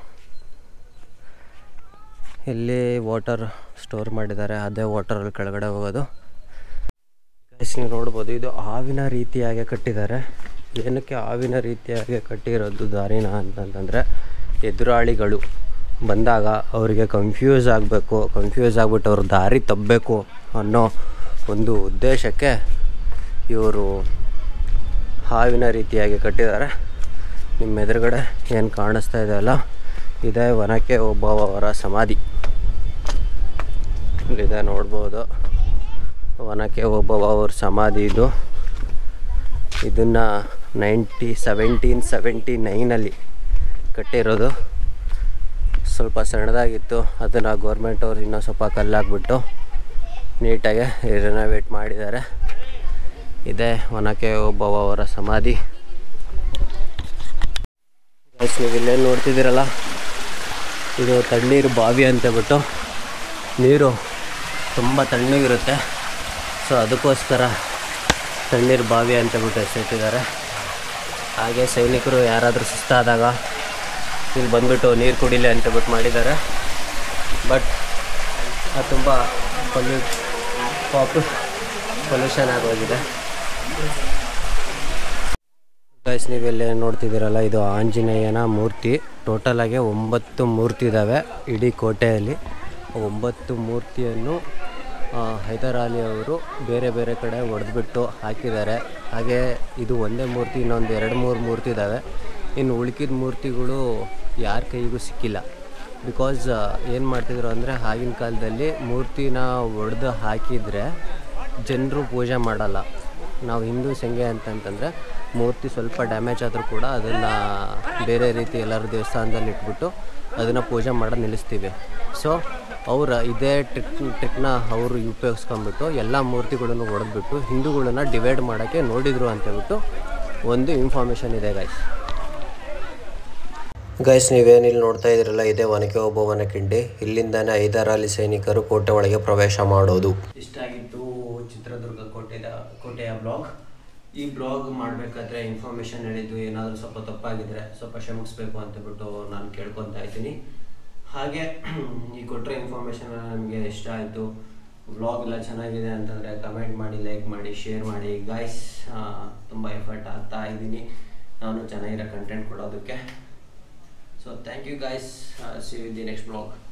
ಇಲ್ಲಿ ವಾಟರ್ ಸ್ಟೋರ್ ಮಾಡಿದ್ದಾರೆ ಅದೇ ವಾಟರಲ್ಲಿ ಕೆಳಗಡೆ ಹೋಗೋದು ಗೈಸ್ ನೀವು ನೋಡ್ಬೋದು ಇದು ಹಾವಿನ ರೀತಿಯಾಗಿ ಕಟ್ಟಿದ್ದಾರೆ ಏನಕ್ಕೆ ಹಾವಿನ ರೀತಿಯಾಗಿ ಕಟ್ಟಿರೋದು ದಾರಿನ ಅಂತಂತಂದರೆ ಎದುರಾಳಿಗಳು ಬಂದಾಗ ಅವರಿಗೆ ಕನ್ಫ್ಯೂಸ್ ಆಗಬೇಕು ಕನ್ಫ್ಯೂಸ್ ಆಗಿಬಿಟ್ಟು ಅವ್ರ ದಾರಿ ತಪ್ಪಬೇಕು ಅನ್ನೋ ಒಂದು ಉದ್ದೇಶಕ್ಕೆ ಇವರು ಹಾವಿನ ರೀತಿಯಾಗಿ ಕಟ್ಟಿದ್ದಾರೆ ನಿಮ್ಮ ಎದುರುಗಡೆ ಏನು ಕಾಣಿಸ್ತಾ ಇದೆ ಅಲ್ಲ ಇದೇ ವನಕ್ಕೆ ಒಬ್ಬವರ ಸಮಾಧಿ ಇಲ್ಲಿದೆ ನೋಡ್ಬೋದು ವನಕ್ಕೆ ಒಬ್ಬವ ಅವ್ರ ಸಮಾಧಿ ಇದು ಇದನ್ನು ನೈಂಟಿ ಸೆವೆಂಟೀನ್ ಸೆವೆಂಟಿ ನೈನಲ್ಲಿ ಕಟ್ಟಿರೋದು ಸ್ವಲ್ಪ ಸಣ್ಣದಾಗಿತ್ತು ಅದನ್ನು ಗೌರ್ಮೆಂಟ್ ಅವ್ರು ಇನ್ನೂ ಸ್ವಲ್ಪ ಕಲ್ಲಾಕ್ಬಿಟ್ಟು ನೀಟಾಗಿ ರಿನೋವೇಟ್ ಮಾಡಿದ್ದಾರೆ ಇದೆ ವನಕ್ಕೆ ಒಬ್ಬವ ಅವರ ಸಮಾಧಿ ಗೈಸ್ ನೀವು ಇಲ್ಲೇನು ನೋಡ್ತಿದ್ದೀರಲ್ಲ ಇದು ತಣ್ಣೀರು ಬಾವಿ ಅಂತೇಳ್ಬಿಟ್ಟು ನೀರು ತುಂಬ ತಣ್ಣಗಿರುತ್ತೆ ಸೊ ಅದಕ್ಕೋಸ್ಕರ ತಣ್ಣೀರು ಬಾವಿ ಅಂತೇಳ್ಬಿಟ್ಟು ಹೆಸರಿಟ್ಟಿದ್ದಾರೆ ಹಾಗೆ ಸೈನಿಕರು ಯಾರಾದರೂ ಸುಸ್ತಾದಾಗ ಇಲ್ಲಿ ಬಂದುಬಿಟ್ಟು ನೀರು ಕುಡಿಲಿ ಅಂತೇಳ್ಬಿಟ್ಟು ಮಾಡಿದ್ದಾರೆ ಬಟ್ ಅದು ತುಂಬ ಪೊಲ್ಯೂ ಪಾಪು ಪೊಲ್ಯೂಷನ್ ಆಗೋಗಿದೆ ಗೈಸ್ ನೀವೆಲ್ಲ ನೋಡ್ತಿದ್ದೀರಲ್ಲ ಇದು ಆಂಜನೇಯನ ಮೂರ್ತಿ ಟೋಟಲಾಗಿ ಒಂಬತ್ತು ಮೂರ್ತಿ ಇದ್ದಾವೆ ಇಡೀ ಕೋಟೆಯಲ್ಲಿ ಒಂಬತ್ತು ಮೂರ್ತಿಯನ್ನು ಆ, ಹೈದರ್ ಅಲಿ ಅವರು ಬೇರೆ ಬೇರೆ ಕಡೆ ಹೊಡೆದ್ಬಿಟ್ಟು ಹಾಕಿದ್ದಾರೆ ಹಾಗೆ ಇದು ಒಂದೇ ಮೂರ್ತಿ ಇನ್ನೊಂದು ಎರಡು ಮೂರು ಮೂರ್ತಿ ಇದ್ದಾವೆ ಇನ್ನು ಉಳ್ಕಿದ ಮೂರ್ತಿಗಳು ಯಾರ ಕೈಗೂ ಸಿಕ್ಕಿಲ್ಲ ಬಿಕಾಸ್ ಏನು ಮಾಡ್ತಿದ್ರು ಅಂದರೆ ಆಗಿನ ಕಾಲದಲ್ಲಿ ಮೂರ್ತಿನ ಒಡೆದು ಹಾಕಿದರೆ ಜನರು ಪೂಜೆ ಮಾಡಲ್ಲ ನಾವು ಹಿಂದೂಸ್ ಹೆಂಗೆ ಅಂತಂತಂದರೆ ಮೂರ್ತಿ ಸ್ವಲ್ಪ ಡ್ಯಾಮೇಜ್ ಆದರೂ ಕೂಡ ಅದನ್ನು ಬೇರೆ ರೀತಿ ಎಲ್ಲರೂ ದೇವಸ್ಥಾನದಲ್ಲಿ ಇಟ್ಬಿಟ್ಟು ಅದನ್ನು ಪೂಜೆ ಮಾಡೋದು ನಿಲ್ಲಿಸ್ತೀವಿ ಸೊ ಅವರ ಇದೇ ಟ್ರಿಕ್ ಟ್ರಿಕ್ನ ಅವರು ಉಪಯೋಗಿಸ್ಕೊಂಡ್ಬಿಟ್ಟು ಎಲ್ಲ ಮೂರ್ತಿಗಳನ್ನು ಹೊಡೆದ್ಬಿಟ್ಟು ಹಿಂದೂಗಳನ್ನ ಡಿವೈಡ್ ಮಾಡೋಕ್ಕೆ ನೋಡಿದರು ಅಂತೇಳ್ಬಿಟ್ಟು ಒಂದು ಇನ್ಫಾರ್ಮೇಷನ್ ಇದೆ ಗೈಸ್ ಗೈಸ್ ನೀವೇನಿಲ್ಲಿ ನೋಡ್ತಾ ಇದ್ದೀರಲ್ಲ ಇದೇ ಒನಕೆ ಓಬವ್ವನ ಕಿಂಡಿ ಇಲ್ಲಿಂದಾನೆ ಐದರಾಲಿ ಸೈನಿಕರು ಕೋಟೆ ಒಳಗೆ ಪ್ರವೇಶ ಮಾಡೋದು ಇಷ್ಟಾಗಿತ್ತು ಚಿತ್ರದುರ್ಗ ಕೋಟೆದ ಕೋಟೆಯ ಬ್ಲಾಗ್ ಈ ಬ್ಲಾಗ್ ಮಾಡಬೇಕಾದ್ರೆ ಇನ್ಫಾರ್ಮೇಷನ್ ಹೇಳಿದ್ದು ಏನಾದರೂ ಸ್ವಲ್ಪ ತಪ್ಪಾಗಿದ್ರೆ ಸ್ವಲ್ಪ ಕ್ಷಮಿಸ್ಬೇಕು ಅಂತಬಿಟ್ಟು ನಾನು ಕೇಳ್ಕೊತಾ ಇದ್ದೀನಿ ಹಾಗೆ ಈ ಕೊಟ್ಟರೆ ಇನ್ಫಾರ್ಮೇಷನ್ ನಿಮಗೆ ಇಷ್ಟ ಆಯಿತು ವ್ಲಾಗ್ ಎಲ್ಲ ಚೆನ್ನಾಗಿದೆ ಅಂತಂದರೆ ಕಮೆಂಟ್ ಮಾಡಿ ಲೈಕ್ ಮಾಡಿ ಶೇರ್ ಮಾಡಿ ಗಾಯ್ಸ್ ತುಂಬ ಎಫರ್ಟ್ ಆಗ್ತಾ ಇದ್ದೀನಿ ನಾನು ಚೆನ್ನಾಗಿರೋ ಕಂಟೆಂಟ್ ಕೊಡೋದಕ್ಕೆ so thank you guys see you the next blog